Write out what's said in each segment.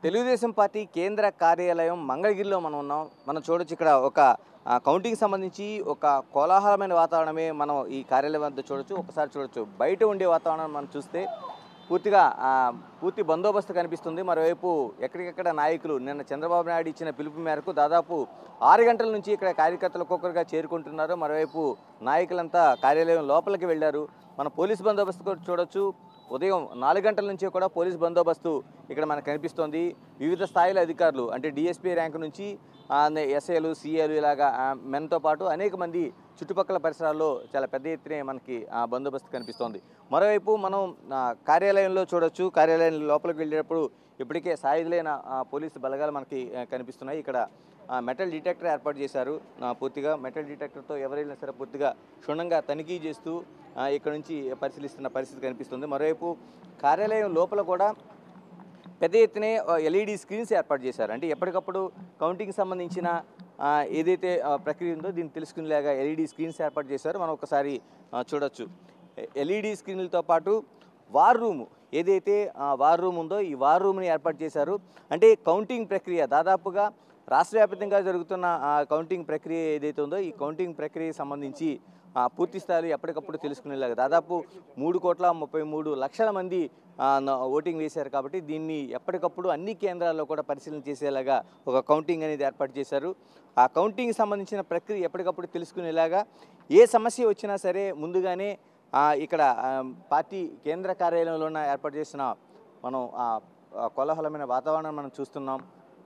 Telugu Desam party కేంద్ర కార్యాలయం మంగళగిరిలో మనం ఉన్నాం మనం చూడొచ్చు ఇక్కడ ఒక ఆ, కౌంటింగ్ సంబంధించి ఒక కోలాహలమైన వాతావరణమే మనం ఈ కార్యాలయం వద్ద చూడొచ్చు ఒకసారి చూడొచ్చు బయట ఉండే వాతావరణం మనం చూస్తే పూర్తిగా ఆ, పూర్తి బందోబస్తు కనిపిస్తుంది మరోవైపు ఎక్కడికెక్కడ నాయకులు నిన్న చంద్రబాబు నాయుడు ఇచ్చిన పిలుపు మేరకు దాదాపు ఆరు గంటల నుంచి ఇక్కడ కార్యకర్తలు ఒక్కొక్కరుగా చేరుకుంటున్నారు మరోవైపు నాయకులంతా కార్యాలయం లోపలికి వెళ్ళారు మన పోలీస్ బందోబస్తు కూడా చూడొచ్చు ఉదయం నాలుగు గంటల నుంచి కూడా పోలీస్ బందోబస్తు ఇక్కడ మనకు కనిపిస్తోంది వివిధ స్థాయిల అధికారులు అంటే డిఎస్పీ ర్యాంక్ నుంచి ఎస్ఐలు సిఏలు ఇలాగా ఆ, మెన్తో పాటు అనేక మంది చుట్టుపక్కల పరిసరాల్లో చాలా పెద్ద ఎత్తునే మనకి ఆ, బందోబస్తు కనిపిస్తోంది మరోవైపు మనం ఆ, కార్యాలయంలో చూడొచ్చు కార్యాలయం లోపలికి వెళ్ళేటప్పుడు ఇప్పటికే సాయుధులైన ఆ, పోలీసు బలగాలు మనకి ఆ, కనిపిస్తున్నాయి ఇక్కడ ఆ, మెటల్ డిటెక్టర్ ఏర్పాటు చేశారు ఆ, పూర్తిగా మెటల్ డిటెక్టర్తో ఎవరైనా సరే పూర్తిగా క్షుణ్ణంగా తనిఖీ చేస్తూ ఆ, ఇక్కడ నుంచి పరిశీలిస్తున్న పరిస్థితి కనిపిస్తుంది మరోవైపు కార్యాలయం లోపల కూడా పెద్ద ఎత్తునే ఎల్ఈడి స్క్రీన్స్ ఏర్పాటు చేశారు అంటే ఎప్పటికప్పుడు కౌంటింగ్ సంబంధించిన ఆ, ఏదైతే ఆ, ప్రక్రియ ఉందో దీన్ని తెలుసుకునేలాగా ఎల్ఈడి స్క్రీన్స్ ఏర్పాటు చేశారు మనం ఒకసారి ఆ, చూడొచ్చు ఎల్ఈడి స్క్రీన్లతో పాటు వార్ రూమ్ ఏదైతే ఆ, వార్ రూమ్ ఉందో ఈ వార్ రూమ్ని ఏర్పాటు చేశారు అంటే కౌంటింగ్ ప్రక్రియ దాదాపుగా రాష్ట్ర వ్యాప్తంగా జరుగుతున్న ఆ కౌంటింగ్ ప్రక్రియ ఏదైతే ఉందో ఈ కౌంటింగ్ ప్రక్రియకి సంబంధించి ఆ, పూర్తి స్థాయిలో ఎప్పటికప్పుడు తెలుసుకునేలాగా దాదాపు మూడు కోట్ల ముప్పై మూడు లక్షల మంది ఆ, న- ఓటింగ్ వేశారు కాబట్టి దీన్ని ఎప్పటికప్పుడు అన్ని కేంద్రాల్లో కూడా పరిశీలన చేసేలాగా ఒక కౌంటింగ్ అనేది ఏర్పాటు చేశారు ఆ కౌంటింగ్ సంబంధించిన ప్రక్రియ ఎప్పటికప్పుడు తెలుసుకునేలాగా ఏ సమస్య వచ్చినా సరే ముందుగానే ఆ, ఇక్కడ ఆ, పార్టీ కేంద్ర కార్యాలయంలోన ఏర్పాటు చేసిన మనం ఆ ఆ కోలాహలమైన వాతావరణం మనం చూస్తున్నాం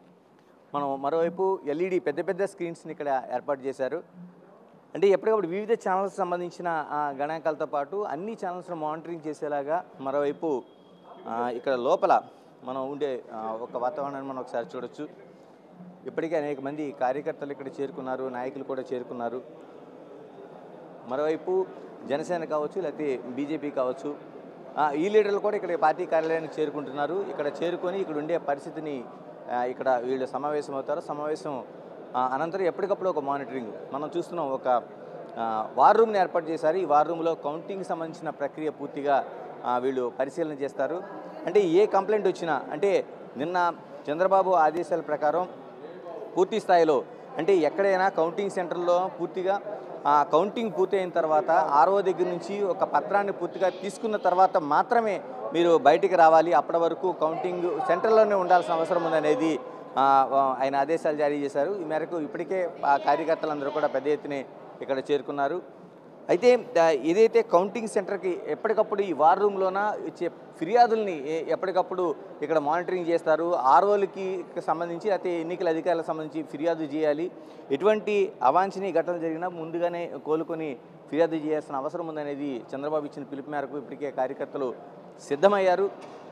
మనం మరోవైపు ఎల్ఈడి పెద్ద పెద్ద స్క్రీన్స్ని ఇక్కడ ఏర్పాటు చేశారు అంటే ఎప్పటికప్పుడు వివిధ ఛానల్స్ సంబంధించిన ఆ, గణాంకాలతో పాటు అన్ని ఛానల్స్ను మానిటరింగ్ చేసేలాగా మరోవైపు ఆ, ఇక్కడ లోపల మనం ఉండే ఆ, ఒక వాతావరణాన్ని మనం ఒకసారి చూడొచ్చు ఇప్పటికే అనేక మంది కార్యకర్తలు ఇక్కడ చేరుకున్నారు నాయకులు కూడా చేరుకున్నారు మరోవైపు జనసేన కావచ్చు లేకపోతే బీజేపీ కావచ్చు ఆ, ఈ లీడర్లు కూడా ఇక్కడ పార్టీ కార్యాలయానికి చేరుకుంటున్నారు ఇక్కడ చేరుకొని ఇక్కడ ఉండే పరిస్థితిని ఆ, ఇక్కడ వీళ్ళు సమావేశం అవుతారు సమావేశం ఆ, అనంతరం ఎప్పటికప్పుడు ఒక మానిటరింగ్ మనం చూస్తున్నాం ఒక ఆ, వార్ రూమ్ని ఏర్పాటు చేశారు ఈ వార్ రూమ్లో కౌంటింగ్ సంబంధించిన ప్రక్రియ పూర్తిగా ఆ, వీళ్ళు పరిశీలన చేస్తారు అంటే ఏ కంప్లైంట్ వచ్చినా అంటే నిన్న చంద్రబాబు ఆదేశాల ప్రకారం పూర్తి స్థాయిలో అంటే ఎక్కడైనా కౌంటింగ్ సెంటర్లో పూర్తిగా ఆ కౌంటింగ్ పూర్తయిన తర్వాత ఆరో దగ్గర నుంచి ఒక పత్రాన్ని పూర్తిగా తీసుకున్న తర్వాత మాత్రమే మీరు బయటికి రావాలి అప్పటి వరకు కౌంటింగ్ సెంటర్లోనే ఉండాల్సిన అవసరం ఉందనేది ఆ, ఆ, ఆయన ఆదేశాలు జారీ చేశారు ఈ మేరకు ఇప్పటికే ఆ కార్యకర్తలందరూ కూడా పెద్ద ఎత్తునే ఇక్కడ చేరుకున్నారు అయితే ఆ, ఏదైతే కౌంటింగ్ సెంటర్కి ఎప్పటికప్పుడు ఈ వార్ రూమ్లోన ఇచ్చే ఫిర్యాదుల్ని ఏ- ఎప్పటికప్పుడు ఇక్కడ మానిటరింగ్ చేస్తారు ఆర్ఓలకి సంబంధించి అయితే ఎన్నికల అధికారులకు సంబంధించి ఫిర్యాదు చేయాలి ఎటువంటి అవాంఛనీయ ఘటనలు జరిగినా ముందుగానే కోలుకొని ఫిర్యాదు చేయాల్సిన అవసరం ఉందనేది చంద్రబాబు ఇచ్చిన పిలుపు మేరకు ఇప్పటికే కార్యకర్తలు సిద్ధమయ్యారు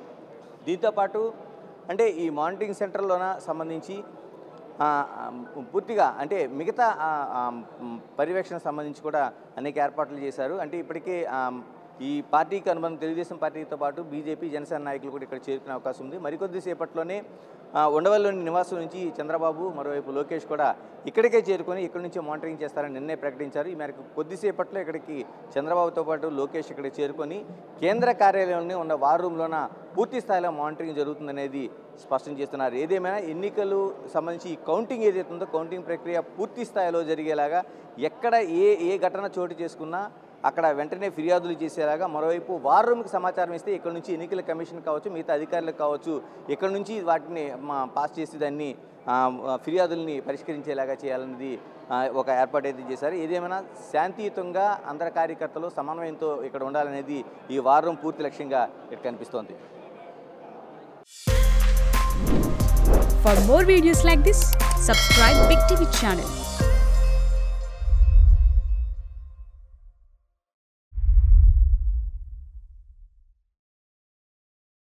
దీంతోపాటు అంటే ఈ మానిటరింగ్ సెంటర్లోన సంబంధించి ఆ, ఆ, పూర్తిగా అంటే మిగతా ఆ, ఆ, మ్, పర్యవేక్షణ సంబంధించి కూడా అనేక ఏర్పాట్లు చేశారు అంటే ఇప్పటికే ఆ, ఈ పార్టీకి అనుబంధం తెలుగుదేశం పార్టీతో పాటు బీజేపీ జనసేన నాయకులు కూడా ఇక్కడ చేరుకునే అవకాశం ఉంది మరికొద్ది సేపట్లోనే ఆ, ఉండవల్లిలోని నివాసం నుంచి చంద్రబాబు మరోవైపు లోకేష్ కూడా ఇక్కడికే చేరుకొని ఇక్కడి నుంచే మానిటరింగ్ చేస్తారని నిన్నే ప్రకటించారు ఈ మేరకు కొద్దిసేపట్లో ఇక్కడికి చంద్రబాబుతో పాటు లోకేష్ ఇక్కడ చేరుకొని కేంద్ర కార్యాలయంలోనే ఉన్న వార్ రూమ్లోన పూర్తి స్థాయిలో మానిటరింగ్ జరుగుతుందనేది స్పష్టం చేస్తున్నారు ఏదేమైనా ఎన్నికలు సంబంధించి ఈ కౌంటింగ్ ఏదైతే ఉందో కౌంటింగ్ ప్రక్రియ పూర్తి స్థాయిలో జరిగేలాగా ఎక్కడ ఏ ఏ ఘటన చోటు చేసుకున్నా అక్కడ వెంటనే ఫిర్యాదులు చేసేలాగా మరోవైపు వార్ రూమ్కి సమాచారం ఇస్తే ఇక్కడ నుంచి ఎన్నికల కమిషన్ కావచ్చు మిగతా అధికారులకు కావచ్చు ఇక్కడ నుంచి వాటిని మా పాస్ చేసి దాన్ని ఆ, ఫిర్యాదుల్ని పరిష్కరించేలాగా చేయాలన్నది ఆ, ఒక ఏర్పాటు అయితే చేశారు ఏదేమైనా శాంతియుతంగా అందరి కార్యకర్తలు సమన్వయంతో ఇక్కడ ఉండాలనేది ఈ వార్ రూమ్ పూర్తి లక్ష్యంగా ఇక్కడ కనిపిస్తోంది For more videos like this, subscribe Big TV channel